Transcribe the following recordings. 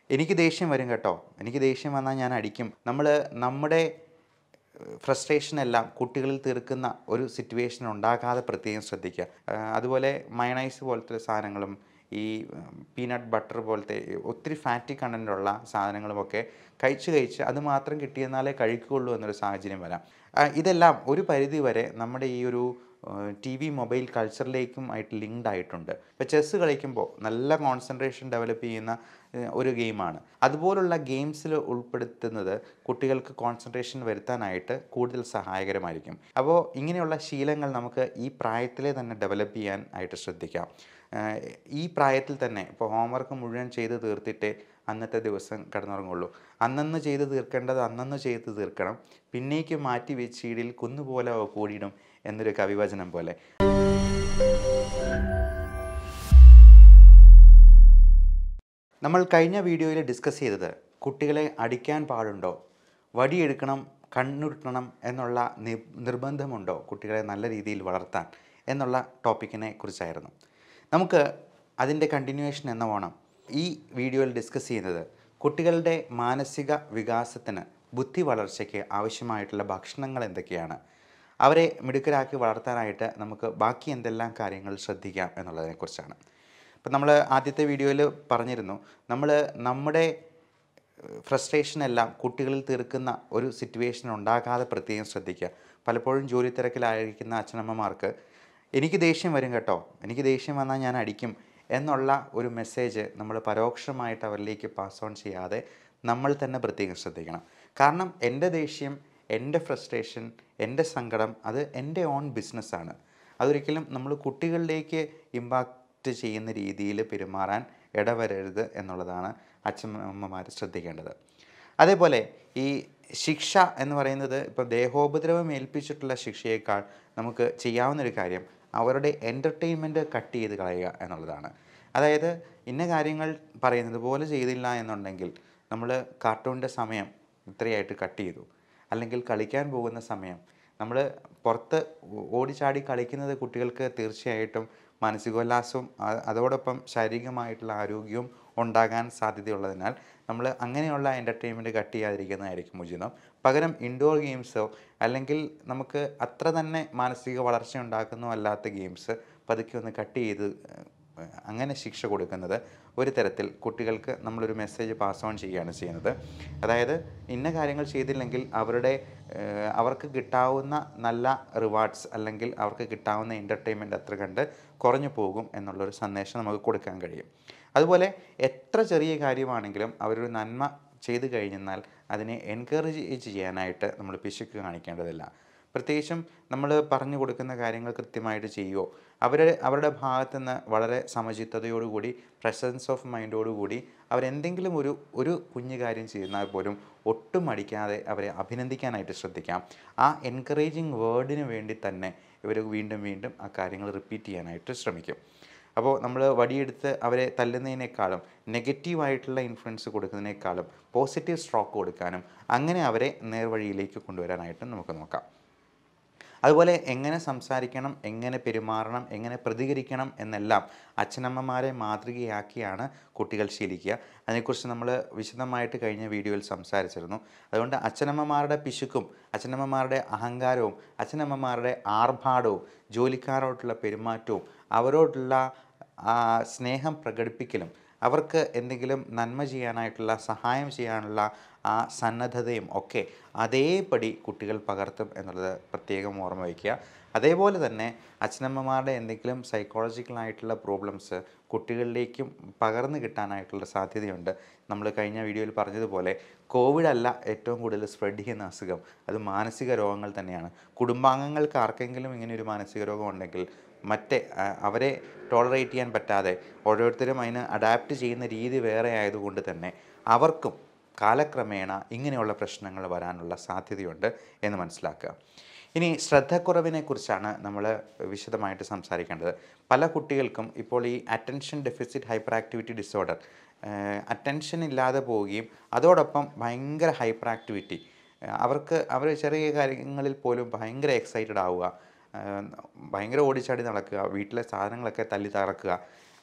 എനിക്ക് ദേഷ്യം വരും കേട്ടോ എനിക്ക് ദേഷ്യം വന്നാൽ ഞാൻ അടിക്കും നമ്മൾ നമ്മുടെ ഫ്രസ്ട്രേഷൻ എല്ലാം കുട്ടികളിൽ തീർക്കുന്ന ഒരു സിറ്റുവേഷൻ ഉണ്ടാകാതെ പ്രത്യേകം ശ്രദ്ധിക്കുക ആ, അതുപോലെ മയണൈസ് പോലത്തെ സാധനങ്ങളും ഈ പീനട്ട് ബട്ടർ പോലത്തെ ഒത്തിരി ഫാറ്റി കണ്ടൻ്റുള്ള സാധനങ്ങളുമൊക്കെ കഴിച്ച് കഴിച്ച് അത് മാത്രം കിട്ടിയെന്നാലേ കഴിക്കുകയുള്ളൂ എന്നൊരു സാഹചര്യം വരാം ആ, ഇതെല്ലാം ഒരു പരിധി വരെ നമ്മുടെ ഈ ഒരു ടി വി മൊബൈൽ കൾച്ചറിലേക്കും ആയിട്ട് ലിങ്ക്ഡ് ആയിട്ടുണ്ട് ഇപ്പോൾ ചെസ്സ് കളിക്കുമ്പോൾ നല്ല കോൺസെൻട്രേഷൻ ഡെവലപ്പ് ചെയ്യുന്ന ഏഹ്, ഒരു ഗെയിമാണ് അതുപോലുള്ള ഗെയിംസിൽ ഉൾപ്പെടുത്തുന്നത് കുട്ടികൾക്ക് കോൺസെൻട്രേഷൻ വരുത്താനായിട്ട് കൂടുതൽ സഹായകരമായിരിക്കും അപ്പോൾ ഇങ്ങനെയുള്ള ശീലങ്ങൾ നമുക്ക് ഈ പ്രായത്തിലെ തന്നെ ഡെവലപ്പ് ചെയ്യാൻ ആയിട്ട് ശ്രദ്ധിക്കാം ഏഹ്, ഈ പ്രായത്തിൽ തന്നെ ഇപ്പോൾ ഹോംവർക്ക് മുഴുവൻ ചെയ്ത് തീർത്തിട്ടേ അന്നത്തെ ദിവസം കിടന്നുറങ്ങുള്ളൂ അന്നന്ന് ചെയ്ത് തീർക്കേണ്ടത് അന്നന്ന് ചെയ്ത് തീർക്കണം പിന്നേക്ക് മാറ്റി വെച്ച് ഇടിയിൽ കുന്നുപോലെ അവ കൂടിയിടും എന്നൊരു കവിവചനം പോലെ നമ്മൾ കഴിഞ്ഞ വീഡിയോയിൽ ഡിസ്കസ് ചെയ്തത് കുട്ടികളെ അടിക്കാൻ പാടുണ്ടോ വടിയെടുക്കണം കണ്ണുരുട്ടണം എന്നുള്ള നി- നിർബന്ധമുണ്ടോ കുട്ടികളെ നല്ല രീതിയിൽ വളർത്താൻ എന്നുള്ള ടോപ്പിക്കിനെ കുറിച്ചായിരുന്നു നമുക്ക് അതിൻ്റെ കണ്ടിന്യൂവേഷൻ എന്ന വേണം ഈ വീഡിയോയിൽ ഡിസ്കസ് ചെയ്യുന്നത് കുട്ടികളുടെ മാനസിക വികാസത്തിന് ബുദ്ധി വളർച്ചയ്ക്ക് ആവശ്യമായിട്ടുള്ള ഭക്ഷണങ്ങൾ എന്തൊക്കെയാണ് അവരെ മിടുക്കരാക്കി വളർത്താനായിട്ട് നമുക്ക് ബാക്കി എന്തെല്ലാം കാര്യങ്ങൾ ശ്രദ്ധിക്കാം എന്നുള്ളതിനെക്കുറിച്ചാണ് ഇപ്പം നമ്മൾ ആദ്യത്തെ വീഡിയോയിൽ പറഞ്ഞിരുന്നു നമ്മൾ നമ്മുടെ ഫ്രസ്ട്രേഷൻ എല്ലാം കുട്ടികളിൽ തീർക്കുന്ന ഒരു സിറ്റുവേഷൻ ഉണ്ടാകാതെ പ്രത്യേകം ശ്രദ്ധിക്കുക പലപ്പോഴും ജോലി തിരക്കിലായിരിക്കുന്ന അച്ഛനമ്മമാർക്ക് എനിക്ക് ദേഷ്യം വരും കേട്ടോ എനിക്ക് ദേഷ്യം വന്നാൽ ഞാൻ അടിക്കും എന്നുള്ള ഒരു മെസ്സേജ് നമ്മൾ പരോക്ഷമായിട്ട് അവരിലേക്ക് പാസ് ഓൺ ചെയ്യാതെ നമ്മൾ തന്നെ പ്രത്യേകം ശ്രദ്ധിക്കണം കാരണം എൻ്റെ ദേഷ്യം എൻ്റെ ഫ്രസ്ട്രേഷൻ എൻ്റെ സങ്കടം അത് എൻ്റെ ഓൺ ബിസിനസ്സാണ് അതൊരിക്കലും നമ്മൾ കുട്ടികളിലേക്ക് ഇമ്പാക്റ്റ് ചെയ്യുന്ന രീതിയിൽ പെരുമാറാൻ ഇടവരരുത് എന്നുള്ളതാണ് അച്ഛനമ്മമാർ ശ്രദ്ധിക്കേണ്ടത് അതേപോലെ ഈ ശിക്ഷ എന്ന് പറയുന്നത് ഇപ്പോൾ ദേഹോപദ്രവം ഏൽപ്പിച്ചിട്ടുള്ള ശിക്ഷയേക്കാൾ നമുക്ക് ചെയ്യാവുന്നൊരു കാര്യം അവരുടെ എൻ്റർടൈൻമെൻറ്റ് കട്ട് ചെയ്ത് കളയുക എന്നുള്ളതാണ് അതായത് ഇന്ന കാര്യങ്ങൾ പറയുന്നത് പോലെ ചെയ്തില്ല എന്നുണ്ടെങ്കിൽ നമ്മൾ കാർട്ടൂണിൻ്റെ സമയം ഇത്രയായിട്ട് കട്ട് ചെയ്തു അല്ലെങ്കിൽ കളിക്കാൻ പോകുന്ന സമയം നമ്മൾ പുറത്ത് ഓ- ഓടിച്ചാടി കളിക്കുന്നത് കുട്ടികൾക്ക് തീർച്ചയായിട്ടും മാനസികോല്ലാസവും അ- അതോടൊപ്പം ശാരീരികമായിട്ടുള്ള ആരോഗ്യവും ഉണ്ടാകാൻ സാധ്യതയുള്ളതിനാൽ നമ്മൾ അങ്ങനെയുള്ള എൻ്റർടൈൻമെൻറ്റ് കട്ട് ചെയ്യാതിരിക്കുന്നതായിരിക്കും ഉചിതം പകരം ഇൻഡോർ ഗെയിംസോ അല്ലെങ്കിൽ നമുക്ക് അത്ര തന്നെ മാനസിക വളർച്ച ഉണ്ടാക്കുന്നോ അല്ലാത്ത ഗെയിംസ് പതുക്കെ ഒന്ന് കട്ട് ചെയ്ത് ഏഹ്, അങ്ങനെ ശിക്ഷ കൊടുക്കുന്നത് ഒരു തരത്തിൽ കുട്ടികൾക്ക് നമ്മളൊരു മെസ്സേജ് പാസ് ഓൺ ചെയ്യുകയാണ് ചെയ്യുന്നത് അതായത് ഇന്ന കാര്യങ്ങൾ ചെയ്തില്ലെങ്കിൽ അവരുടെ ഏഹ്, അവർക്ക് കിട്ടാവുന്ന നല്ല റിവാർഡ്സ് അല്ലെങ്കിൽ അവർക്ക് കിട്ടാവുന്ന എൻ്റർടൈൻമെൻറ്റ് അത്ര കണ്ട് കുറഞ്ഞു പോകും എന്നുള്ളൊരു സന്ദേശം നമുക്ക് കൊടുക്കാൻ കഴിയും അതുപോലെ എത്ര ചെറിയ കാര്യമാണെങ്കിലും അവരൊരു നന്മ ചെയ്തു കഴിഞ്ഞെന്നാൽ അതിനെ എൻകറേജ് ചെയ്യാനായിട്ട് നമ്മൾ പിശുക്ക് കാണിക്കേണ്ടതില്ല പ്രത്യേകിച്ചും നമ്മൾ പറഞ്ഞു കൊടുക്കുന്ന കാര്യങ്ങൾ കൃത്യമായിട്ട് ചെയ്യുമോ അവർ അവരുടെ ഭാഗത്തു നിന്ന് വളരെ സമചിത്തതയോടുകൂടി പ്രസൻസ് ഓഫ് മൈൻഡോടുകൂടി അവരെന്തെങ്കിലും ഒരു ഒരു കുഞ്ഞു കാര്യം ചെയ്യുന്നാൽ പോലും ഒട്ടും അടിക്കാതെ അവരെ അഭിനന്ദിക്കാനായിട്ട് ശ്രദ്ധിക്കാം ആ എൻകറേജിങ് വേർഡിന് വേണ്ടി തന്നെ ഇവർ വീണ്ടും വീണ്ടും ആ കാര്യങ്ങൾ റിപ്പീറ്റ് ചെയ്യാനായിട്ട് ശ്രമിക്കും അപ്പോൾ നമ്മൾ വടിയെടുത്ത് അവരെ തല്ലുന്നതിനേക്കാളും നെഗറ്റീവായിട്ടുള്ള ഇൻഫ്ലുവൻസ് കൊടുക്കുന്നതിനേക്കാളും പോസിറ്റീവ് സ്ട്രോക്ക് കൊടുക്കാനും അങ്ങനെ അവരെ നേർവഴിയിലേക്ക് കൊണ്ടുവരാനായിട്ടും നമുക്ക് നോക്കാം അതുപോലെ എങ്ങനെ സംസാരിക്കണം എങ്ങനെ പെരുമാറണം എങ്ങനെ പ്രതികരിക്കണം എന്നെല്ലാം അച്ഛനമ്മമാരെ മാതൃകയാക്കിയാണ് കുട്ടികൾ ശീലിക്കുക അതിനെക്കുറിച്ച് നമ്മൾ വിശദമായിട്ട് കഴിഞ്ഞ വീഡിയോയിൽ സംസാരിച്ചിരുന്നു അതുകൊണ്ട് അച്ഛനമ്മമാരുടെ പിശുക്കും അച്ഛനമ്മമാരുടെ അഹങ്കാരവും അച്ഛനമ്മമാരുടെ ആർഭാടവും ജോലിക്കാരോട്ടുള്ള പെരുമാറ്റവും അവരോടുള്ള ആ സ്നേഹം പ്രകടിപ്പിക്കലും അവർക്ക് എന്തെങ്കിലും നന്മ ചെയ്യാനായിട്ടുള്ള സഹായം ചെയ്യാനുള്ള ആ സന്നദ്ധതയും ഒക്കെ അതേപടി കുട്ടികൾ പകർത്തും എന്നുള്ളത് പ്രത്യേകം ഓർമ്മ വയ്ക്കുക അതേപോലെ തന്നെ അച്ഛനമ്മമാരുടെ എന്തെങ്കിലും സൈക്കോളജിക്കലായിട്ടുള്ള പ്രോബ്ലംസ് കുട്ടികളിലേക്കും പകർന്നു കിട്ടാനായിട്ടുള്ള സാധ്യതയുണ്ട് നമ്മൾ കഴിഞ്ഞ വീഡിയോയിൽ പറഞ്ഞതുപോലെ കോവിഡ് അല്ല ഏറ്റവും കൂടുതൽ സ്പ്രെഡ് ചെയ്യുന്ന അസുഖം അത് മാനസിക രോഗങ്ങൾ തന്നെയാണ് കുടുംബാംഗങ്ങൾക്ക് ആർക്കെങ്കിലും ഇങ്ങനെ ഒരു മാനസിക രോഗം ഉണ്ടെങ്കിൽ മറ്റേ ആ, അവരെ ടോളറേറ്റ് ചെയ്യാൻ പറ്റാതെ ഓരോരുത്തരും അതിന് അഡാപ്റ്റ് ചെയ്യുന്ന രീതി വേറെ ആയതുകൊണ്ട് തന്നെ അവർക്കും കാലക്രമേണ ഇങ്ങനെയുള്ള പ്രശ്നങ്ങൾ വരാനുള്ള സാധ്യതയുണ്ട് എന്ന് മനസ്സിലാക്കുക ഇനി ശ്രദ്ധക്കുറവിനെ കുറിച്ചാണ് നമ്മൾ വിശദമായിട്ട് സംസാരിക്കേണ്ടത് പല കുട്ടികൾക്കും ഇപ്പോൾ ഈ attention deficit hyperactivity disorder attention ഇല്ലാതെ പോവുകയും അതോടൊപ്പം ഭയങ്കര ഹൈപ്പർ ആക്ടിവിറ്റി അവർക്ക് അവർ ചെറിയ കാര്യങ്ങളിൽ പോലും ഭയങ്കര എക്സൈറ്റഡ് ആവുക ഏഹ് ഭയങ്കര ഓടിച്ചാടി നടക്കുക വീട്ടിലെ സാധനങ്ങളൊക്കെ തല്ലി തകർക്കുക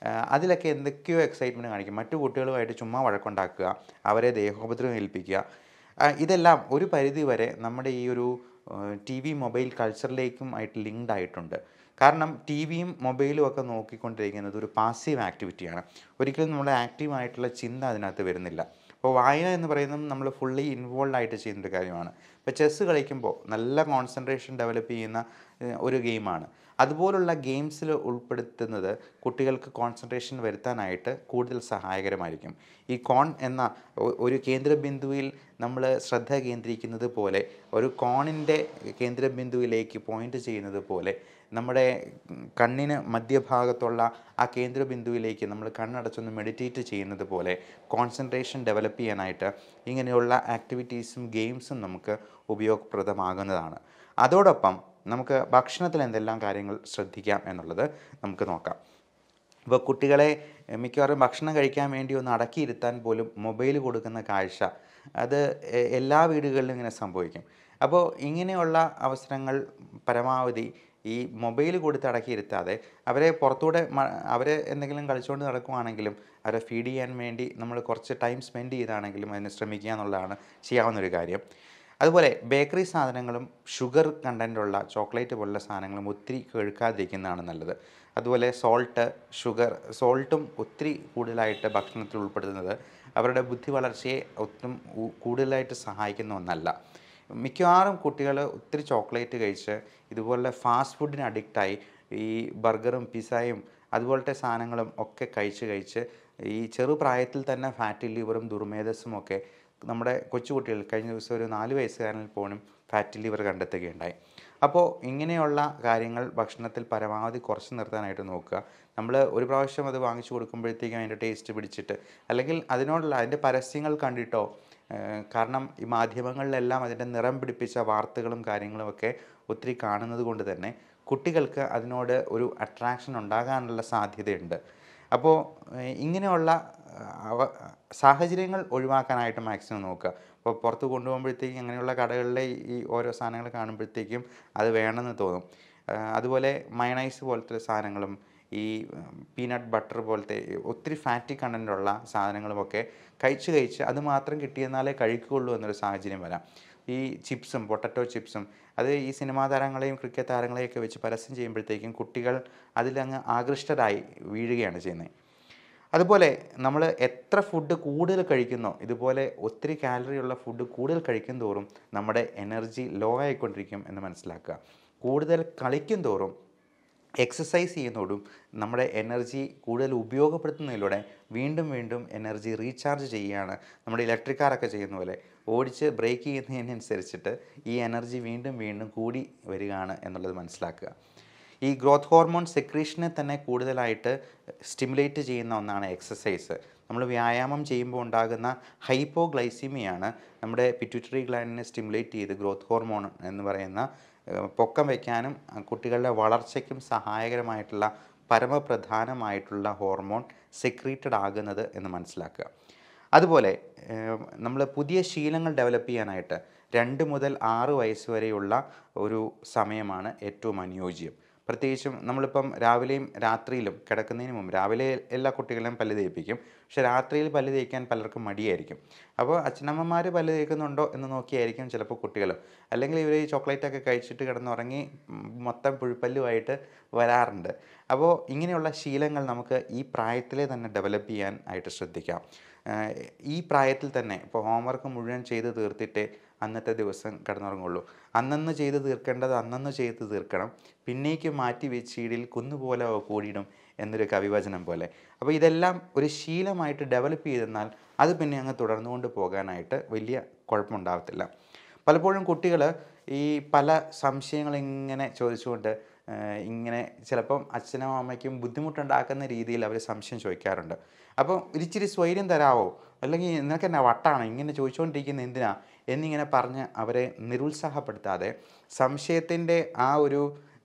അതിലൊക്കെ എന്തൊക്കെയോ എക്സൈറ്റ്മെൻറ്റ് കാണിക്കും മറ്റു കുട്ടികളുമായിട്ട് ചുമ്മാ വഴക്കുണ്ടാക്കുക അവരെ ദേഹോപദ്രവം ഏൽപ്പിക്കുക ആ, ഇതെല്ലാം ഒരു പരിധി വരെ നമ്മുടെ ഈ ഒരു ടി വി മൊബൈൽ കൾച്ചറിലേക്കും ആയിട്ട് ലിങ്ക്ഡ് ആയിട്ടുണ്ട് കാരണം ടി വിയും മൊബൈലും ഒക്കെ നോക്കിക്കൊണ്ടിരിക്കുന്നത് ഒരു പാസീവ് ആക്ടിവിറ്റിയാണ് ഒരിക്കലും നമ്മുടെ ആക്റ്റീവായിട്ടുള്ള ചിന്ത അതിനകത്ത് വരുന്നില്ല അപ്പോൾ വായന എന്ന് പറയുന്നത് നമ്മൾ ഫുള്ളി ഇൻവോൾവ് ആയിട്ട് ചെയ്യുന്ന ഒരു കാര്യമാണ് ഇപ്പോൾ ചെസ്സ് കളിക്കുമ്പോൾ നല്ല കോൺസെൻട്രേഷൻ ഡെവലപ്പ് ചെയ്യുന്ന ഏഹ്, ഒരു ഗെയിമാണ് അതുപോലുള്ള ഗെയിംസിൽ ഉൾപ്പെടുത്തുന്നത് കുട്ടികൾക്ക് കോൺസെൻട്രേഷൻ വരുത്താനായിട്ട് കൂടുതൽ സഹായകരമായിരിക്കും ഈ കോൺ എന്ന ഒ- ഒരു കേന്ദ്ര ബിന്ദുവിൽ നമ്മൾ ശ്രദ്ധ കേന്ദ്രീകരിക്കുന്നത് പോലെ ഒരു കോണിൻ്റെ കേന്ദ്ര ബിന്ദുവിലേക്ക് പോയിന്റ് ചെയ്യുന്നത് പോലെ നമ്മുടെ ഉം, കണ്ണിന് മധ്യഭാഗത്തുള്ള ആ കേന്ദ്ര ബിന്ദുവിലേക്ക് നമ്മൾ കണ്ണടച്ചൊന്ന് മെഡിറ്റേറ്റ് ചെയ്യുന്നത് പോലെ കോൺസെൻട്രേഷൻ ഡെവലപ്പ് ചെയ്യാനായിട്ട് ഇങ്ങനെയുള്ള ആക്ടിവിറ്റീസും ഗെയിംസും നമുക്ക് ഉപയോഗപ്രദമാകുന്നതാണ് അതോടൊപ്പം നമുക്ക് ഭക്ഷണത്തിൽ എന്തെല്ലാം കാര്യങ്ങൾ ശ്രദ്ധിക്കാം എന്നുള്ളത് നമുക്ക് നോക്കാം ഇപ്പോൾ കുട്ടികളെ എഹ്, മിക്കവാറും ഭക്ഷണം കഴിക്കാൻ വേണ്ടി ഒന്ന് അടക്കിയിരുത്താൻ പോലും മൊബൈൽ കൊടുക്കുന്ന കാഴ്ച അത് എ- എല്ലാ വീടുകളിലും ഇങ്ങനെ സംഭവിക്കും അപ്പോൾ ഇങ്ങനെയുള്ള അവസരങ്ങൾ പരമാവധി ഈ മൊബൈൽ കൊടുത്ത് അടക്കിയിരുത്താതെ അവരെ പുറത്തൂടെ മ- അവരെ എന്തെങ്കിലും കളിച്ചുകൊണ്ട് നടക്കുവാണെങ്കിലും അവരെ ഫീഡ് ചെയ്യാൻ വേണ്ടി നമ്മൾ കുറച്ച് ടൈം സ്പെൻഡ് ചെയ്താണെങ്കിലും അതിന് ശ്രമിക്കുക എന്നുള്ളതാണ് ചെയ്യാവുന്ന ഒരു കാര്യം അതുപോലെ ബേക്കറി സാധനങ്ങളും ഷുഗർ കണ്ടൻറ്റുള്ള ചോക്ലേറ്റ് പോലുള്ള സാധനങ്ങളും ഒത്തിരി കേൾക്കാതിരിക്കുന്നതാണ് നല്ലത് അതുപോലെ സോൾട്ട് ഷുഗർ സോൾട്ടും ഒത്തിരി കൂടുതലായിട്ട് ഭക്ഷണത്തിൽ ഉൾപ്പെടുത്തുന്നത് അവരുടെ ബുദ്ധി വളർച്ചയെ ഒട്ടും ഉ- കൂടുതലായിട്ട് സഹായിക്കുന്ന ഒന്നല്ല മിക്കവാറും കുട്ടികൾ ഒത്തിരി ചോക്ലേറ്റ് കഴിച്ച് ഇതുപോലെ ഫാസ്റ്റ് ഫുഡിന് അഡിക്റ്റായി ഈ ബർഗറും പിസ്സയും അതുപോലത്തെ സാധനങ്ങളും ഒക്കെ കഴിച്ച് കഴിച്ച് ഈ ചെറുപ്രായത്തിൽ തന്നെ ഫാറ്റി ലിവറും ദുർമേധസ്സും ഒക്കെ നമ്മുടെ കൊച്ചുകുട്ടികൾ കഴിഞ്ഞ ദിവസം ഒരു നാല് വയസ്സുകാരനിൽ പോലും ഫാറ്റി ലിവർ കണ്ടെത്തുകയുണ്ടായി അപ്പോൾ ഇങ്ങനെയുള്ള കാര്യങ്ങൾ ഭക്ഷണത്തിൽ പരമാവധി കുറച്ച് നിർത്താനായിട്ട് നോക്കുക നമ്മൾ ഒരു പ്രാവശ്യം അത് വാങ്ങിച്ചു കൊടുക്കുമ്പോഴത്തേക്കും അതിൻ്റെ ടേസ്റ്റ് പിടിച്ചിട്ട് അല്ലെങ്കിൽ അതിനോടുള്ള അതിൻ്റെ പരസ്യങ്ങൾ കണ്ടിട്ടോ ഏഹ് കാരണം ഈ മാധ്യമങ്ങളിലെല്ലാം അതിൻ്റെ നിറം പിടിപ്പിച്ച വാർത്തകളും കാര്യങ്ങളും ഒക്കെ ഒത്തിരി കാണുന്നത് കൊണ്ട് തന്നെ കുട്ടികൾക്ക് അതിനോട് ഒരു അട്രാക്ഷൻ ഉണ്ടാകാനുള്ള സാധ്യതയുണ്ട് അപ്പോൾ ഏഹ് ഇങ്ങനെയുള്ള ഏഹ് അവ സാഹചര്യങ്ങൾ ഒഴിവാക്കാനായിട്ട് മാക്സിമം നോക്കുക അപ്പോൾ പുറത്ത് കൊണ്ടുപോകുമ്പോഴത്തേക്കും അങ്ങനെയുള്ള കടകളിലെ ഈ ഓരോ സാധനങ്ങൾ കാണുമ്പോഴത്തേക്കും അത് വേണമെന്ന് തോന്നും ഏഹ് അതുപോലെ മയണൈസ് പോലത്തെ സാധനങ്ങളും ഈ പീനട്ട് ബട്ടർ പോലത്തെ ഒത്തിരി ഫാറ്റി കണ്ടൻ്റുള്ള സാധനങ്ങളുമൊക്കെ കഴിച്ച് കഴിച്ച് അത് മാത്രം കിട്ടിയെന്നാലേ കഴിക്കുകയുള്ളൂ എന്നൊരു സാഹചര്യം വരാം ഈ ചിപ്സും പൊട്ടറ്റോ ചിപ്സും അത് ഈ സിനിമാ താരങ്ങളെയും ക്രിക്കറ്റ് താരങ്ങളെയൊക്കെ വെച്ച് പരസ്യം ചെയ്യുമ്പോഴത്തേക്കും കുട്ടികൾ അതിലങ്ങ് ആകൃഷ്ടരായി വീഴുകയാണ് ചെയ്യുന്നത് അതുപോലെ നമ്മൾ എത്ര ഫുഡ് കൂടുതൽ കഴിക്കുന്നോ ഇതുപോലെ ഒത്തിരി കാലറി ഉള്ള ഫുഡ് കൂടുതൽ കഴിക്കും തോറും നമ്മുടെ എനർജി ലോ ആയിക്കൊണ്ടിരിക്കും എന്ന് മനസ്സിലാക്കുക കൂടുതൽ കളിക്കും തോറും എക്സസൈസ് ചെയ്യുന്നതോടും നമ്മുടെ എനർജി കൂടുതൽ ഉപയോഗപ്പെടുത്തുന്നതിലൂടെ വീണ്ടും വീണ്ടും എനർജി റീചാർജ് ചെയ്യുകയാണ് നമ്മുടെ ഇലക്ട്രിക് കാറൊക്കെ ചെയ്യുന്ന പോലെ ഓടിച്ച് ബ്രേക്ക് ചെയ്യുന്നതിനനുസരിച്ചിട്ട് ഈ എനർജി വീണ്ടും വീണ്ടും കൂടി വരികയാണ് എന്നുള്ളത് മനസ്സിലാക്കുക ഈ ഗ്രോത്ത് ഹോർമോൺ സെക്രീഷനെ തന്നെ കൂടുതലായിട്ട് സ്റ്റിമുലേറ്റ് ചെയ്യുന്ന ഒന്നാണ് എക്സസൈസ് നമ്മൾ വ്യായാമം ചെയ്യുമ്പോൾ ഉണ്ടാകുന്ന ഹൈപ്പോഗ്ലൈസിമിയാണ് നമ്മുടെ പിറ്റ്യൂട്ടറി ഗ്ലാൻഡിനെ സ്റ്റിമുലേറ്റ് ചെയ്ത് ഗ്രോത്ത് ഹോർമോൺ എന്ന് പറയുന്ന ഏഹ്, പൊക്കം വയ്ക്കാനും അഹ് കുട്ടികളുടെ വളർച്ചയ്ക്കും സഹായകരമായിട്ടുള്ള പരമപ്രധാനമായിട്ടുള്ള ഹോർമോൺ സെക്രീറ്റഡ് ആകുന്നത് എന്ന് മനസ്സിലാക്കുക അതുപോലെ നമ്മൾ പുതിയ ശീലങ്ങൾ ഡെവലപ്പ് ചെയ്യാനായിട്ട് രണ്ട് മുതൽ ആറ് വയസ്സ് വരെയുള്ള ഒരു സമയമാണ് ഏറ്റവും അനുയോജ്യം പ്രത്യേകിച്ചും നമ്മളിപ്പം രാവിലെയും രാത്രിയിലും കിടക്കുന്നതിന് മുമ്പ് രാവിലെ എല്ലാ കുട്ടികളെയും പല്ല് തേപ്പിക്കും പക്ഷെ രാത്രിയിൽ പല്ല് തേക്കാൻ പലർക്കും മടിയായിരിക്കും അപ്പോൾ അച്ഛനമ്മമാർ പല്ല് തേക്കുന്നുണ്ടോ എന്ന് നോക്കിയായിരിക്കും ചിലപ്പോൾ കുട്ടികൾ അല്ലെങ്കിൽ ഇവർ ഈ ചോക്ലേറ്റ് ഒക്കെ കഴിച്ചിട്ട് കിടന്നുറങ്ങി ഉം, മൊത്തം പുഴുപ്പല്ലുമായിട്ട് വരാറുണ്ട് അപ്പോൾ ഇങ്ങനെയുള്ള ശീലങ്ങൾ നമുക്ക് ഈ പ്രായത്തിലെ തന്നെ ഡെവലപ്പ് ചെയ്യാൻ ആയിട്ട് ശ്രദ്ധിക്കാം ആഹ് ഈ പ്രായത്തിൽ തന്നെ ഇപ്പോൾ ഹോംവർക്ക് മുഴുവൻ ചെയ്ത് തീർത്തിട്ടേ അന്നത്തെ ദിവസം കിടന്നുറങ്ങുള്ളൂ അന്നന്ന് ചെയ്ത് തീർക്കേണ്ടത് അന്നന്ന് ചെയ്ത് തീർക്കണം പിന്നേക്ക് മാറ്റി വെച്ചീടിൽ കുന്നുപോലെ അവ കൂടിയിടും എന്നൊരു കവിവചനം പോലെ അപ്പോൾ ഇതെല്ലാം ഒരു ശീലമായിട്ട് ഡെവലപ്പ് ചെയ്തെന്നാൽ അത് പിന്നെ അങ്ങ് തുടർന്നുകൊണ്ട് പോകാനായിട്ട് വലിയ കുഴപ്പമുണ്ടാകത്തില്ല പലപ്പോഴും കുട്ടികൾ ഈ പല സംശയങ്ങൾ ഇങ്ങനെ ചോദിച്ചുകൊണ്ട് ഏഹ് ഇങ്ങനെ ചിലപ്പം അച്ഛനും അമ്മയ്ക്കും ബുദ്ധിമുട്ടുണ്ടാക്കുന്ന രീതിയിൽ അവർ സംശയം ചോദിക്കാറുണ്ട് അപ്പോൾ ഒരിച്ചിരി സ്വൈര്യം തരാവോ അല്ലെങ്കിൽ നിനക്ക് എന്നാ വട്ടാണ് ഇങ്ങനെ ചോദിച്ചുകൊണ്ടിരിക്കുന്ന എന്തിനാ എന്നിങ്ങനെ പറഞ്ഞ് അവരെ നിരുത്സാഹപ്പെടുത്താതെ സംശയത്തിൻ്റെ ആ ഒരു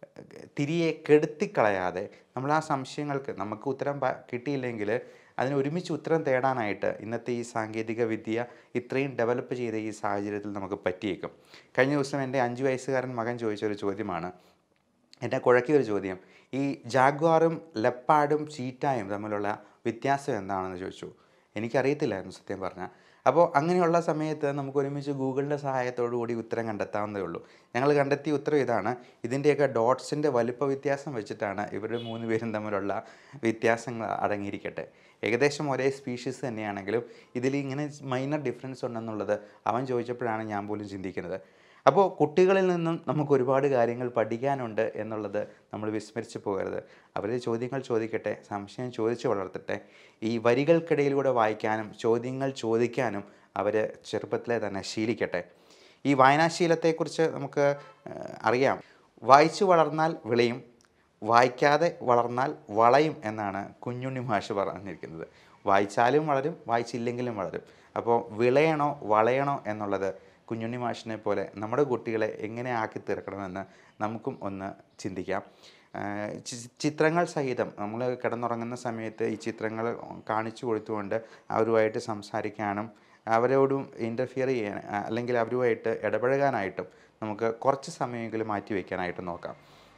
തിരിയെ കെടുത്തിക്കളയാതെ നമ്മൾ ആ സംശയങ്ങൾക്ക് നമുക്ക് ഉത്തരം പ- കിട്ടിയില്ലെങ്കിൽ അതിന് ഒരുമിച്ച് ഉത്തരം തേടാനായിട്ട് ഇന്നത്തെ ഈ സാങ്കേതിക വിദ്യ ഇത്രയും ഡെവലപ്പ് ചെയ്ത ഈ സാഹചര്യത്തിൽ നമുക്ക് പറ്റിയേക്കും കഴിഞ്ഞ ദിവസം എൻ്റെ അഞ്ച് വയസ്സുകാരൻ മകൻ ചോദിച്ച ഒരു ചോദ്യമാണ് എന്നെ കുഴക്കിയ ഒരു ചോദ്യം ഈ ജാഗ്വാറും ലെപ്പാഡും ചീറ്റായും തമ്മിലുള്ള വ്യത്യാസം എന്താണെന്ന് ചോദിച്ചു എനിക്കറിയത്തില്ലായിരുന്നു സത്യം പറഞ്ഞാൽ അപ്പോൾ അങ്ങനെയുള്ള സമയത്ത് നമുക്ക് ഒരുമിച്ച് ഗൂഗിളിൻ്റെ സഹായത്തോടു കൂടി ഉത്തരം കണ്ടെത്താവുന്നതേ ഉള്ളൂ ഞങ്ങൾ കണ്ടെത്തിയ ഉത്തരം ഇതാണ് ഇതിൻ്റെയൊക്കെ ഡോട്ട്സിൻ്റെ വലുപ്പ വ്യത്യാസം വെച്ചിട്ടാണ് ഇവരുടെ മൂന്ന് പേരും തമ്മിലുള്ള വ്യത്യാസങ്ങൾ അടങ്ങിയിരിക്കട്ടെ ഏകദേശം ഒരേ സ്പീഷീസ് തന്നെയാണെങ്കിലും ഇതിൽ ഇങ്ങനെ മൈനർ ഡിഫറൻസ് ഉണ്ടെന്നുള്ളത് അവൻ ചോദിച്ചപ്പോഴാണ് ഞാൻ പോലും ചിന്തിക്കുന്നത് അപ്പോൾ കുട്ടികളിൽ നിന്നും നമുക്ക് ഒരുപാട് കാര്യങ്ങൾ പഠിക്കാനുണ്ട് എന്നുള്ളത് നമ്മൾ വിസ്മരിച്ച് പോകരുത് അവർ ചോദ്യങ്ങൾ ചോദിക്കട്ടെ സംശയം ചോദിച്ചു വളർത്തട്ടെ ഈ വരികൾക്കിടയിലൂടെ വായിക്കാനും ചോദ്യങ്ങൾ ചോദിക്കാനും അവർ ചെറുപ്പത്തിലെ തന്നെ ശീലിക്കട്ടെ ഈ വായനാശീലത്തെക്കുറിച്ച് നമുക്ക് ഏഹ്, അറിയാം വായിച്ചു വളർന്നാൽ വിളയും വായിക്കാതെ വളർന്നാൽ വളയും എന്നാണ് കുഞ്ഞുണ്ണി മാഷ് പറഞ്ഞിരിക്കുന്നത് വായിച്ചാലും വളരും വായിച്ചില്ലെങ്കിലും വളരും അപ്പോൾ വിളയണോ വളയണോ എന്നുള്ളത് കുഞ്ഞുണ്ണി മാഷിനെ പോലെ നമ്മുടെ കുട്ടികളെ എങ്ങനെ ആക്കി തീർക്കണമെന്ന് നമുക്കും ഒന്ന് ചിന്തിക്കാം ആഹ് ചി- ചിത്രങ്ങൾ സഹിതം നമ്മൾ കിടന്നുറങ്ങുന്ന സമയത്ത് ഈ ചിത്രങ്ങൾ കാണിച്ചു കൊടുത്തുകൊണ്ട് അവരുമായിട്ട് സംസാരിക്കാനും അവരോടും ഇൻ്റർഫിയർ ചെയ്യാൻ അല്ലെങ്കിൽ അവരുമായിട്ട് ഇടപഴകാനായിട്ടും നമുക്ക് കുറച്ച് സമയമെങ്കിലും മാറ്റി വയ്ക്കാനായിട്ട് നോക്കാം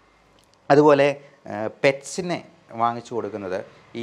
അതുപോലെ പെറ്റ്സിനെ വാങ്ങിച്ചു കൊടുക്കുന്നത് ഈ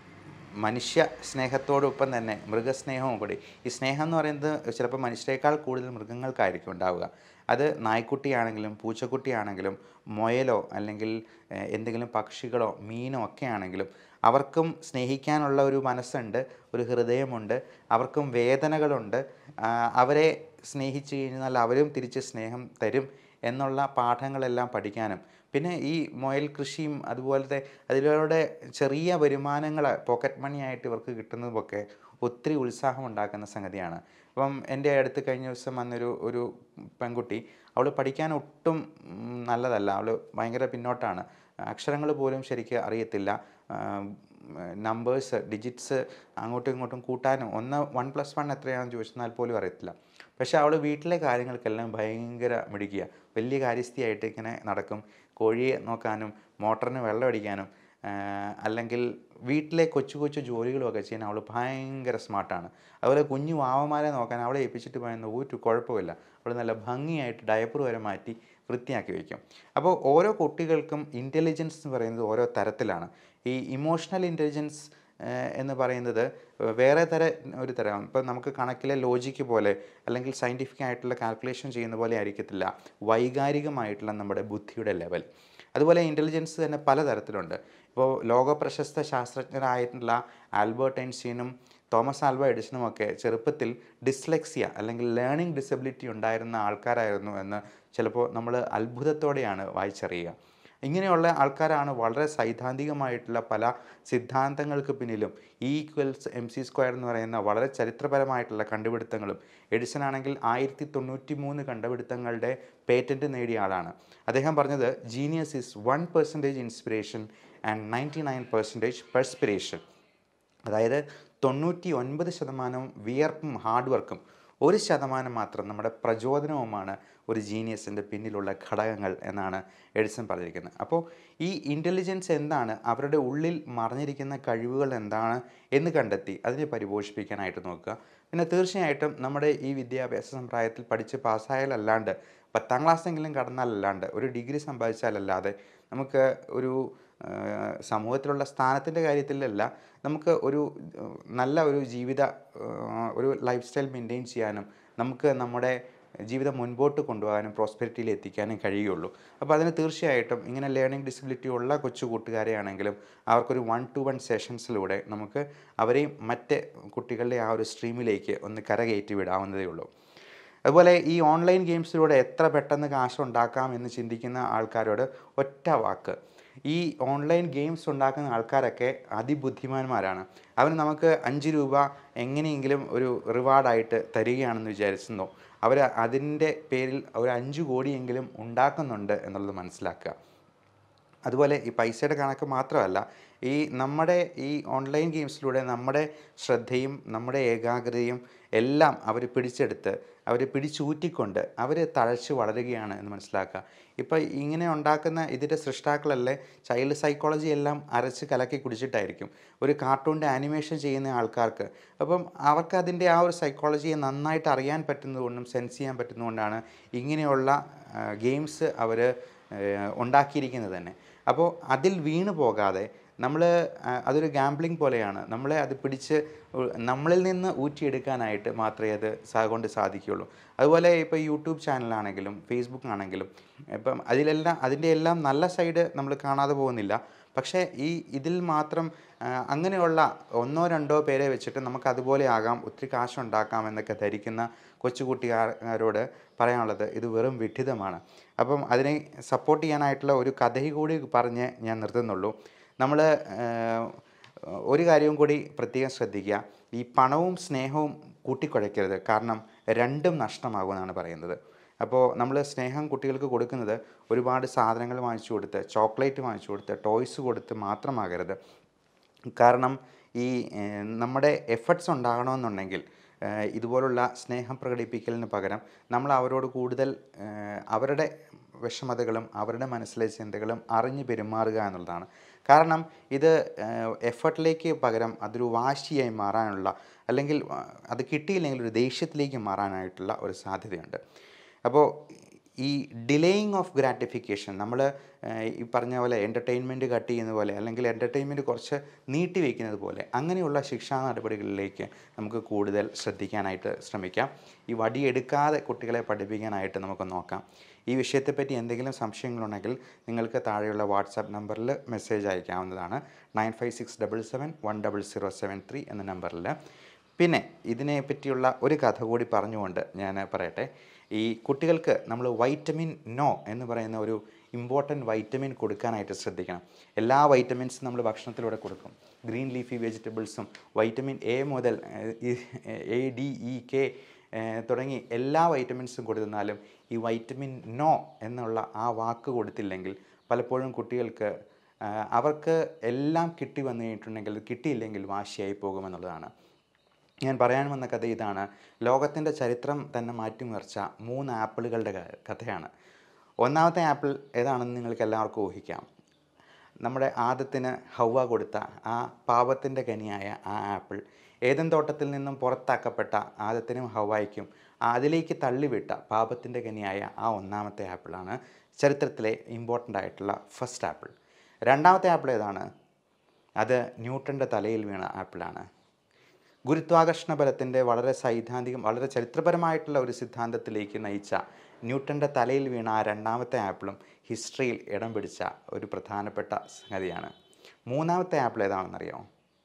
മനുഷ്യ സ്നേഹത്തോടൊപ്പം തന്നെ മൃഗസ്നേഹവും കൂടി ഈ സ്നേഹം എന്ന് പറയുന്നത് ചിലപ്പോൾ മനുഷ്യരെക്കാൾ കൂടുതൽ മൃഗങ്ങൾക്കായിരിക്കും ഉണ്ടാവുക അത് നായ്ക്കുട്ടിയാണെങ്കിലും പൂച്ചക്കുട്ടിയാണെങ്കിലും മുയലോ അല്ലെങ്കിൽ ഏഹ്, എന്തെങ്കിലും പക്ഷികളോ മീനോ ഒക്കെ ആണെങ്കിലും അവർക്കും സ്നേഹിക്കാനുള്ള ഒരു മനസ്സുണ്ട് ഒരു ഹൃദയമുണ്ട് അവർക്കും വേദനകളുണ്ട് ആ, അവരെ സ്നേഹിച്ചു കഴിഞ്ഞാൽ അവരും തിരിച്ച് സ്നേഹം തരും എന്നുള്ള പാഠങ്ങളെല്ലാം പഠിക്കാനും പിന്നെ ഈ മുയൽ കൃഷിയും അതുപോലത്തെ അതിലൂടെ ചെറിയ വരുമാനങ്ങൾ പോക്കറ്റ് മണി ആയിട്ട് ഇവർക്ക് കിട്ടുന്നതുമൊക്കെ ഒത്തിരി ഉത്സാഹം ഉണ്ടാക്കുന്ന സംഗതിയാണ് അപ്പം എൻ്റെ അടുത്ത് കഴിഞ്ഞ ദിവസം വന്നൊരു ഒരു പെൺകുട്ടി അവൾ പഠിക്കാൻ ഒട്ടും ഉം, നല്ലതല്ല അവൾ ഭയങ്കര പിന്നോട്ടാണ് അക്ഷരങ്ങൾ പോലും ശരിക്ക് അറിയത്തില്ല നമ്പേഴ്സ് ഡിജിറ്റ്സ് അങ്ങോട്ടും ഇങ്ങോട്ടും കൂട്ടാനും ഒന്ന് വൺ പ്ലസ് വൺ എത്രയാണെന്ന് ചോദിച്ചാൽ പോലും അറിയത്തില്ല പക്ഷേ അവൾ വീട്ടിലെ കാര്യങ്ങൾക്കെല്ലാം ഭയങ്കര മിടുക്കിയ വലിയ കാര്യസ്ഥിയായിട്ട് ഇങ്ങനെ നടക്കും കോഴിയെ നോക്കാനും മോട്ടറിന് വെള്ളം അടിക്കാനും ആ, അല്ലെങ്കിൽ വീട്ടിലെ കൊച്ചു കൊച്ചു ജോലികളുമൊക്കെ ചെയ്യാൻ അവൾ ഭയങ്കര സ്മാർട്ടാണ് അതുപോലെ കുഞ്ഞു വാവമാരെ നോക്കാൻ അവളെ ഏൽപ്പിച്ചിട്ട് പോയെന്ന് ഒരു കുഴപ്പമില്ല അവൾ നല്ല ഭംഗിയായിട്ട് ഡയപ്പർ വരെ മാറ്റി വൃത്തിയാക്കി വയ്ക്കും അപ്പോൾ ഓരോ കുട്ടികൾക്കും ഇൻ്റലിജൻസ് എന്ന് പറയുന്നത് ഓരോ തരത്തിലാണ് ഈ ഇമോഷണൽ ഇൻ്റലിജൻസ് എന്ന് പറയുന്നത് വേറെ തര ഒരു തരം ഇപ്പം നമുക്ക് കണക്കിലെ ലോജിക്ക് പോലെ അല്ലെങ്കിൽ സയൻറ്റിഫിക് ആയിട്ടുള്ള കാൽക്കുലേഷൻ ചെയ്യുന്ന പോലെ ആയിരിക്കത്തില്ല വൈകാരികമായിട്ടുള്ള നമ്മുടെ ബുദ്ധിയുടെ ലെവൽ അതുപോലെ ഇൻ്റലിജൻസ് തന്നെ പലതരത്തിലുണ്ട് ഇപ്പോൾ ലോക പ്രശസ്ത ശാസ്ത്രജ്ഞരായിട്ടുള്ള ആൽബർട്ട് ഐൻസ്റ്റീനും തോമസ് ആൽവ എഡിസണും ഒക്കെ ചെറുപ്പത്തിൽ ഡിസ്ലെക്സിയ അല്ലെങ്കിൽ ലേണിംഗ് ഡിസബിലിറ്റി ഉണ്ടായിരുന്ന ആൾക്കാരായിരുന്നു എന്ന് ചിലപ്പോൾ നമ്മൾ അത്ഭുതത്തോടെയാണ് വായിച്ചറിയുക ഇങ്ങനെയുള്ള ആൾക്കാരാണ് വളരെ സൈദ്ധാന്തികമായിട്ടുള്ള പല സിദ്ധാന്തങ്ങൾക്ക് പിന്നിലും E equals M C square എന്ന് പറയുന്ന വളരെ ചരിത്രപരമായിട്ടുള്ള കണ്ടുപിടുത്തങ്ങളും എഡിസൺ ആണെങ്കിൽ ആയിരത്തി തൊണ്ണൂറ്റി മൂന്ന് കണ്ടുപിടുത്തങ്ങളുടെ പേറ്റൻറ്റ് നേടിയ ആളാണ് അദ്ദേഹം പറഞ്ഞത് genius is one percentage inspiration and ninety nine percentage perspiration അതായത് തൊണ്ണൂറ്റി ഒൻപത് ശതമാനം വിയർപ്പും ഹാർഡ് വർക്കും ഒരു ശതമാനം മാത്രം നമ്മുടെ പ്രചോദനവുമാണ് ഒരു ജീനിയസിൻ്റെ പിന്നിലുള്ള ഘടകങ്ങൾ എന്നാണ് എഡിസൺ പറഞ്ഞിരിക്കുന്നത് അപ്പോൾ ഈ ഇൻ്റലിജൻസ് എന്താണ് അവരുടെ ഉള്ളിൽ മറഞ്ഞിരിക്കുന്ന കഴിവുകൾ എന്താണ് എന്ന് കണ്ടെത്തി അതിനെ പരിപോഷിപ്പിക്കാനായിട്ട് നോക്കുക പിന്നെ തീർച്ചയായിട്ടും നമ്മുടെ ഈ വിദ്യാഭ്യാസ സമ്പ്രദായത്തിൽ പഠിച്ച് പാസ്സായാലല്ലാണ്ട് പത്താം ക്ലാസ്സെങ്കിലും കടന്നാലല്ലാണ്ട് ഒരു ഡിഗ്രി സമ്പാദിച്ചാലല്ലാതെ നമുക്ക് ഒരു ആ, സമൂഹത്തിലുള്ള സ്ഥാനത്തിൻ്റെ കാര്യത്തിലല്ല നമുക്ക് ഒരു ആ, നല്ല ഒരു ജീവിത ആ, ഒരു ലൈഫ് സ്റ്റൈൽ മെയിൻറ്റെയിൻ ചെയ്യാനും നമുക്ക് നമ്മുടെ ജീവിതം മുൻപോട്ട് കൊണ്ടുപോകാനും പ്രോസ്പെരിറ്റിയിൽ എത്തിക്കാനും കഴിയുള്ളൂ അപ്പോൾ അതിന് തീർച്ചയായിട്ടും ഇങ്ങനെ ലേണിംഗ് ഡിസബിലിറ്റി ഉള്ള കൊച്ചു കൂട്ടുകാരെയാണെങ്കിലും അവർക്കൊരു വൺ ടു വൺ സെഷൻസിലൂടെ നമുക്ക് അവരെയും മറ്റ് കുട്ടികളുടെ ആ ഒരു സ്ട്രീമിലേക്ക് ഒന്ന് കരകയറ്റി വിടാവുന്നതേ ഉള്ളൂ അതുപോലെ ഈ ഓൺലൈൻ ഗെയിംസിലൂടെ എത്ര പെട്ടെന്ന് കാശ് ഉണ്ടാക്കാം എന്ന് ചിന്തിക്കുന്ന ആൾക്കാരോട് ഒറ്റ വാക്ക് ഈ ഓൺലൈൻ ഗെയിംസ് ഉണ്ടാക്കുന്ന ആൾക്കാരൊക്കെ അതിബുദ്ധിമാന്മാരാണ് അവർ നമുക്ക് അഞ്ച് രൂപ എങ്ങനെയെങ്കിലും ഒരു റിവാർഡായിട്ട് തരികയാണെന്ന് വിചാരിച്ചെന്നോ അവർ അതിൻ്റെ പേരിൽ ഒരു അഞ്ച് കോടിയെങ്കിലും ഉണ്ടാക്കുന്നുണ്ട് എന്നുള്ളത് മനസ്സിലാക്കുക അതുപോലെ ഈ പൈസയുടെ കണക്ക് മാത്രമല്ല ഈ നമ്മുടെ ഈ ഓൺലൈൻ ഗെയിംസിലൂടെ നമ്മുടെ ശ്രദ്ധയും നമ്മുടെ ഏകാഗ്രതയും എല്ലാം അവർ പിടിച്ചെടുത്ത് അവർ പിടിച്ചൂറ്റിക്കൊണ്ട് അവർ തഴച്ച് വളരുകയാണ് എന്ന് മനസ്സിലാക്കുക ഇപ്പോൾ ഇങ്ങനെ ഉണ്ടാക്കുന്ന ഇതിൻ്റെ സൃഷ്ടാക്കളല്ലേ ചൈൽഡ് സൈക്കോളജി എല്ലാം അരച്ച് കലക്കി കുടിച്ചിട്ടായിരിക്കും ഒരു കാർട്ടൂണിൻ്റെ ആനിമേഷൻ ചെയ്യുന്ന ആൾക്കാർക്ക് അപ്പം അവർക്ക് അതിൻ്റെ ആ ഒരു സൈക്കോളജിയെ നന്നായിട്ട് അറിയാൻ പറ്റുന്നതുകൊണ്ടും സെൻസ് ചെയ്യാൻ പറ്റുന്നതുകൊണ്ടാണ് ഇങ്ങനെയുള്ള ഗെയിംസ് അവർ ഏഹ്, ഉണ്ടാക്കിയിരിക്കുന്നത് തന്നെ അപ്പോൾ അതിൽ വീണു പോകാതെ നമ്മൾ അതൊരു ഗാംബ്ലിംഗ് പോലെയാണ് നമ്മളെ അത് പിടിച്ച് ഉ- നമ്മളിൽ നിന്ന് ഊറ്റിയെടുക്കാനായിട്ട് മാത്രമേ അത് സാ കൊണ്ട് സാധിക്കുകയുള്ളൂ അതുപോലെ ഇപ്പോൾ യൂട്യൂബ് ചാനലാണെങ്കിലും ഫേസ്ബുക്ക് ആണെങ്കിലും ഇപ്പം അതിലെല്ലാം അതിൻ്റെ എല്ലാം നല്ല സൈഡ് നമ്മൾ കാണാതെ പോകുന്നില്ല പക്ഷേ ഈ ഇതിൽ മാത്രം ആ, അങ്ങനെയുള്ള ഒന്നോ രണ്ടോ പേരെ വെച്ചിട്ട് നമുക്ക് അതുപോലെ ആകാം ഒത്തിരി കാശുണ്ടാക്കാം എന്നൊക്കെ ധരിക്കുന്ന കൊച്ചുകുട്ടികാരോട് പറയാനുള്ളത് ഇത് വെറും വിഡ്ഢിതമാണ് അപ്പം അതിനെ സപ്പോർട്ട് ചെയ്യാനായിട്ടുള്ള ഒരു കഥയും കൂടി പറഞ്ഞ് ഞാൻ നിർത്തുന്നുള്ളൂ നമ്മൾ ഒരു കാര്യവും കൂടി പ്രത്യേകം ശ്രദ്ധിക്കുക ഈ പണവും സ്നേഹവും കൂട്ടിക്കുഴയ്ക്കരുത് കാരണം രണ്ടും നഷ്ടമാകുമെന്നാണ് പറയുന്നത് അപ്പോൾ നമ്മൾ സ്നേഹം കുട്ടികൾക്ക് കൊടുക്കുന്നത് ഒരുപാട് സാധനങ്ങൾ വാങ്ങിച്ചു കൊടുത്ത് ചോക്ലേറ്റ് വാങ്ങിച്ചു കൊടുത്ത് ടോയ്സ് കൊടുത്ത് മാത്രമാകരുത് കാരണം ഈ ഏഹ്, നമ്മുടെ എഫർട്ട്സ് ഉണ്ടാകണമെന്നുണ്ടെങ്കിൽ ഏഹ്, ഇതുപോലുള്ള സ്നേഹം പ്രകടിപ്പിക്കലിന് പകരം നമ്മൾ അവരോട് കൂടുതൽ ഏഹ്, അവരുടെ വിഷമതകളും അവരുടെ മനസ്സിലെ ചിന്തകളും അറിഞ്ഞ് പെരുമാറുക എന്നുള്ളതാണ് കാരണം ഇത് എഫർട്ടിലേക്ക് പകരം അതൊരു വാശിയായി മാറാനുള്ള അല്ലെങ്കിൽ ആ, അത് കിട്ടിയില്ലെങ്കിൽ ഒരു ദേഷ്യത്തിലേക്ക് മാറാനായിട്ടുള്ള ഒരു സാധ്യതയുണ്ട് അപ്പോൾ ഈ ഡിലേയിങ് ഓഫ് ഗ്രാറ്റിഫിക്കേഷൻ നമ്മൾ ഈ പറഞ്ഞ പോലെ എൻ്റർടൈൻമെൻറ്റ് കട്ട് ചെയ്യുന്ന പോലെ അല്ലെങ്കിൽ എൻ്റർടൈൻമെൻറ്റ് കുറച്ച് നീട്ടി വയ്ക്കുന്നത് പോലെ അങ്ങനെയുള്ള ശിക്ഷാ നടപടികളിലേക്ക് നമുക്ക് കൂടുതൽ ശ്രദ്ധിക്കാനായിട്ട് ശ്രമിക്കാം ഈ വടിയെടുക്കാതെ കുട്ടികളെ പഠിപ്പിക്കാനായിട്ട് നമുക്ക് നോക്കാം ഈ വിഷയത്തെപ്പറ്റി എന്തെങ്കിലും സംശയങ്ങളുണ്ടെങ്കിൽ നിങ്ങൾക്ക് താഴെയുള്ള വാട്സാപ്പ് നമ്പറിൽ മെസ്സേജ് അയക്കാവുന്നതാണ് nine five six double seven one double zero seven three എന്ന നമ്പറിൽ പിന്നെ ഇതിനെ പറ്റിയുള്ള ഒരു കഥ കൂടി പറഞ്ഞുകൊണ്ട് ഞാൻ പറയട്ടെ ഈ കുട്ടികൾക്ക് നമ്മൾ വൈറ്റമിൻ നോ എന്ന് പറയുന്ന ഒരു ഇമ്പോർട്ടൻറ്റ് വൈറ്റമിൻ കൊടുക്കാനായിട്ട് ശ്രദ്ധിക്കണം എല്ലാ വൈറ്റമിൻസും നമ്മൾ ഭക്ഷണത്തിലൂടെ കൊടുക്കും ഗ്രീൻ ലീഫി വെജിറ്റബിൾസും വൈറ്റമിൻ എ മുതൽ എ ഡി ഇ കെ തുടങ്ങി എല്ലാ വൈറ്റമിൻസും കൊടുത്താലും ഈ വൈറ്റമിൻ നോ എന്നുള്ള ആ വാക്ക് കൊടുത്തില്ലെങ്കിൽ പലപ്പോഴും കുട്ടികൾക്ക് ആ, അവർക്ക് എല്ലാം കിട്ടി വന്നു കഴിഞ്ഞിട്ടുണ്ടെങ്കിൽ കിട്ടിയില്ലെങ്കിൽ വാശിയായി പോകുമെന്നുള്ളതാണ് ഞാൻ പറയാൻ വന്ന കഥ ഇതാണ് ലോകത്തിൻ്റെ ചരിത്രം തന്നെ മാറ്റിമറിച്ച മൂന്ന് ആപ്പിളുകളുടെ ക- കഥയാണ് ഒന്നാമത്തെ ആപ്പിൾ ഏതാണെന്ന് നിങ്ങൾക്ക് എല്ലാവർക്കും ഊഹിക്കാം നമ്മുടെ ആദത്തിന് ഹൗവ കൊടുത്ത ആ പാപത്തിൻ്റെ കനിയായ ആ ആപ്പിൾ ഏതൻ തോട്ടത്തിൽ നിന്നും പുറത്താക്കപ്പെട്ട ആദത്തിനും ഹൗവായ്ക്കും അതിലേക്ക് തള്ളിവിട്ട പാപത്തിൻ്റെ കനിയായ ആ ഒന്നാമത്തെ ആപ്പിളാണ് ചരിത്രത്തിലെ ഇമ്പോർട്ടൻ്റ് ആയിട്ടുള്ള ഫസ്റ്റ് ആപ്പിൾ രണ്ടാമത്തെ ആപ്പിൾ ഏതാണ് അത് ന്യൂട്ടൻ്റെ തലയിൽ വീണ ആപ്പിളാണ് ഗുരുത്വാകർഷണ ബലത്തിൻ്റെ വളരെ സൈദ്ധാന്തികം വളരെ ചരിത്രപരമായിട്ടുള്ള ഒരു സിദ്ധാന്തത്തിലേക്ക് നയിച്ച ന്യൂട്ടൻ്റെ തലയിൽ വീണ ആ രണ്ടാമത്തെ ആപ്പിളും ഹിസ്റ്ററിയിൽ ഇടം പിടിച്ച ഒരു പ്രധാനപ്പെട്ട സംഗതിയാണ് മൂന്നാമത്തെ ആപ്പിൾ ഏതാണെന്നറിയാമോ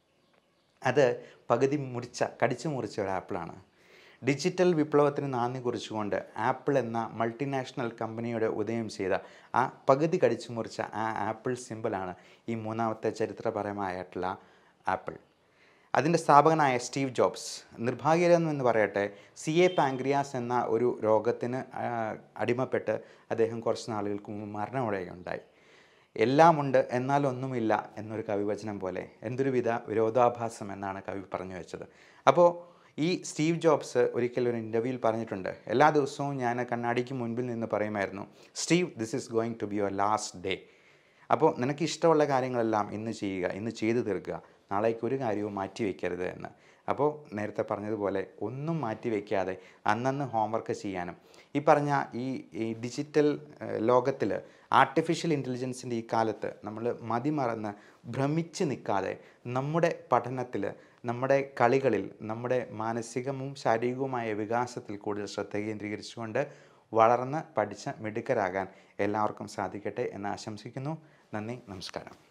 അത് പകുതി മുറിച്ച കടിച്ചു മുറിച്ച ഒരു ആപ്പിളാണ് ഡിജിറ്റൽ വിപ്ലവത്തിന് നാന്ദി കുറിച്ചുകൊണ്ട് ആപ്പിൾ എന്ന മൾട്ടിനാഷണൽ കമ്പനിയുടെ ഉദയം ചെയ്ത ആ പകുതി കടിച്ചു മുറിച്ച ആ ആപ്പിൾ സിമ്പിളാണ് ഈ മൂന്നാമത്തെ ചരിത്രപരമായിട്ടുള്ള ആപ്പിൾ അതിൻ്റെ സ്ഥാപകനായ സ്റ്റീവ് ജോബ്സ് നിർഭാഗ്യകരം എന്ന് പറയട്ടെ സി എ പാങ്ക്രിയാസ് എന്ന ഒരു രോഗത്തിന് ആ, അടിമപ്പെട്ട് അദ്ദേഹം കുറച്ച് നാളുകൾക്ക് മുമ്പ് മരണമടയുകയുണ്ടായി എല്ലാമുണ്ട് എന്നാൽ ഒന്നുമില്ല എന്നൊരു കവിവചനം പോലെ എന്തൊരു വിധ വിരോധാഭാസം എന്നാണ് കവി പറഞ്ഞു വെച്ചത് അപ്പോൾ ഈ സ്റ്റീവ് ജോബ്സ് ഒരിക്കൽ ഒരു ഇൻ്റർവ്യൂവിൽ പറഞ്ഞിട്ടുണ്ട് എല്ലാ ദിവസവും ഞാൻ കണ്ണാടിക്ക് മുൻപിൽ നിന്ന് പറയുമായിരുന്നു Steve this is going to be your last day അപ്പോൾ നിനക്ക് ഇഷ്ടമുള്ള കാര്യങ്ങളെല്ലാം ഇന്ന് ചെയ്യുക ഇന്ന് ചെയ്തു തീർക്കുക നാളേക്ക് ഒരു കാര്യവും മാറ്റി വയ്ക്കരുത് എന്ന് അപ്പോൾ നേരത്തെ പറഞ്ഞതുപോലെ ഒന്നും മാറ്റി വയ്ക്കാതെ അന്നന്ന് ഹോംവർക്ക് ചെയ്യാനും ഈ പറഞ്ഞ ഈ ഈ ഡിജിറ്റൽ ലോകത്തിൽ ആർട്ടിഫിഷ്യൽ ഇൻ്റലിജൻസിൻ്റെ ഈ കാലത്ത് നമ്മൾ മതിമറന്ന് ഭ്രമിച്ച് നിൽക്കാതെ നമ്മുടെ പഠനത്തിൽ നമ്മുടെ കളികളിൽ നമ്മുടെ മാനസികവും ശാരീരികവുമായ വികാസത്തിൽ കൂടുതൽ ശ്രദ്ധ കേന്ദ്രീകരിച്ചുകൊണ്ട് വളർന്ന് പഠിച്ച് മിടുക്കരാകാൻ എല്ലാവർക്കും സാധിക്കട്ടെ എന്ന് ആശംസിക്കുന്നു നന്ദി നമസ്കാരം